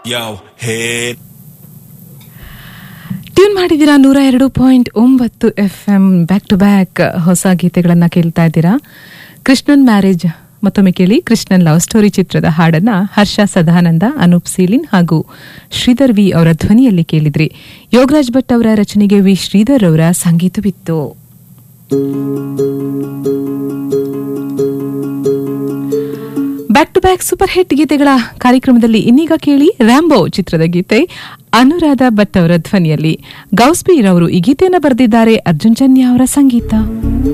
Yo, head. Tune ಮಾಡಿದ್ದೀರಾ ನೂರ ಎರಡು ಪಾಯಿಂಟ್ ಒಂಬತ್ತು F M back to back ಹೊಸ ಗೀತೆಗಳನ್ನ ಕೇಳ್ತಾ ಇದ್ದೀರಾ ಕೃಷ್ಣನ್ ಮ್ಯಾರೇಜ್ ಮತ್ತೊಮ್ಮೆ ಕೇಳಿ ಕೃಷ್ಣನ್ ಲವ್ ಸ್ಟೋರಿ ಚಿತ್ರದ ಹಾಡನ್ನ ಹರ್ಷ ಸದಾನಂದ ಅನೂಪ್ ಸೀಲಿನ್ ಹಾಗೂ ಶ್ರೀಧರ್ ವಿ ಅವರ ಧ್ವನಿಯಲ್ಲಿ ಕೇಳಿದ್ರಿ ಯೋಗರಾಜ್ ಭಟ್ ಅವರ ರಚನೆಗೆ ವಿ ಶ್ರೀಧರ್ ಅವರ ಸಂಗೀತವಿತ್ತು back to back super hit ಗೀತೆಗಳ ಕಾರ್ಯಕ್ರಮದಲ್ಲಿ ಇನ್ನೀಗ ಕೇಳಿ ರ್ಯಾಂಬೋ ಚಿತ್ರದ ಗೀತೆ ಅನುರಾಧ ಭಟ್ ಅವರ ಧ್ವನಿಯಲ್ಲಿ ಗೌಸ್ಬೀರ್ ಅವರು ಈ ಗೀತೆಯನ್ನು ಬರೆದಿದ್ದಾರೆ ಅರ್ಜುನ್ ಜನ್ಯ ಅವರ ಸಂಗೀತ